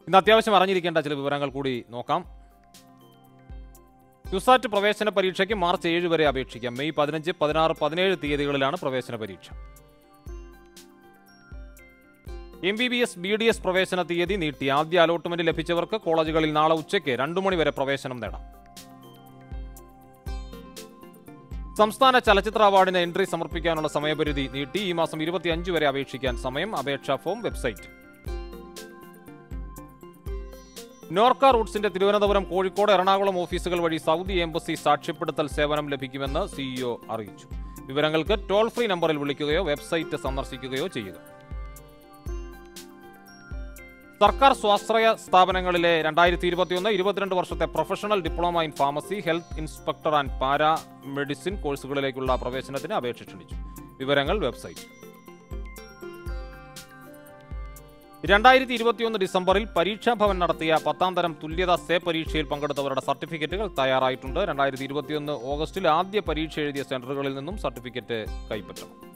ഇന്ന് അത്യാവശ്യം അറിഞ്ഞിരിക്കേണ്ട ചില വിവരങ്ങൾ കൂടി നോക്കാം ക്യുസാറ്റ് പ്രവേശന പരീക്ഷയ്ക്ക് മാർച്ച് ഏഴ് വരെ അപേക്ഷിക്കാം മെയ് പതിനഞ്ച് പതിനാറ് പതിനേഴ് തീയതികളിലാണ് പ്രവേശന പരീക്ഷ M B B S B D S പ്രവേശന തീയതി നീട്ടി ആദ്യ അലോട്ട്മെന്റ് ലഭിച്ചവർക്ക് കോളേജുകളിൽ നാളെ ഉച്ചയ്ക്ക് രണ്ടു മണി വരെ പ്രവേശനം നേടാം സംസ്ഥാന ചലച്ചിത്ര അവാർഡിന് എൻട്രി സമർപ്പിക്കാനുള്ള സമയപരിധി നീട്ടി ഈ മാസം ഇരുപത്തിയഞ്ച് വരെ അപേക്ഷിക്കാൻ സമയം അപേക്ഷാ ഫോം വെബ്സൈറ്റ് നോർക്ക റൂട്ട്സിന്റെ തിരുവനന്തപുരം കോഴിക്കോട് എറണാകുളം ഓഫീസുകൾ വഴി സൗദി എംബസി സാക്ഷ്യപ്പെടുത്തൽ സേവനം ലഭിക്കുമെന്ന് സിഇഒ അറിയിച്ചു വിവരങ്ങൾക്ക് ടോൾ ഫ്രീ നമ്പറിൽ വിളിക്കുകയോ വെബ്സൈറ്റ് സന്ദർശിക്കുകയോ ചെയ്യുക സർക്കാർ സ്വാശ്രയ സ്ഥാപനങ്ങളിലെ രണ്ടായിരത്തി ഇരുപത്തിയൊന്ന് ഇരുപത്തിരണ്ട് വർഷത്തെ professional diploma in pharmacy health inspector and para medicine കോഴ്സുകളിലേക്കുള്ള പ്രവേശനത്തിന് അപേക്ഷ ക്ഷണിച്ചു വിവരങ്ങൾ വെബ്സൈറ്റ് രണ്ടായിരത്തി ഇരുപത്തിയൊന്ന് ഡിസംബറിൽ പരീക്ഷാ ഭവൻ നടത്തിയ പത്താം തരം തുല്യതാ സേ പരീക്ഷയിൽ പങ്കെടുത്തവരുടെ സർട്ടിഫിക്കറ്റുകൾ തയ്യാറായിട്ടുണ്ട് രണ്ടായിരത്തി ഇരുപത്തിയൊന്ന് ഓഗസ്റ്റിൽ ആദ്യ പരീക്ഷ എഴുതിയ സെന്ററുകളിൽ നിന്നും സർട്ടിഫിക്കറ്റ് കൈപ്പറ്റണം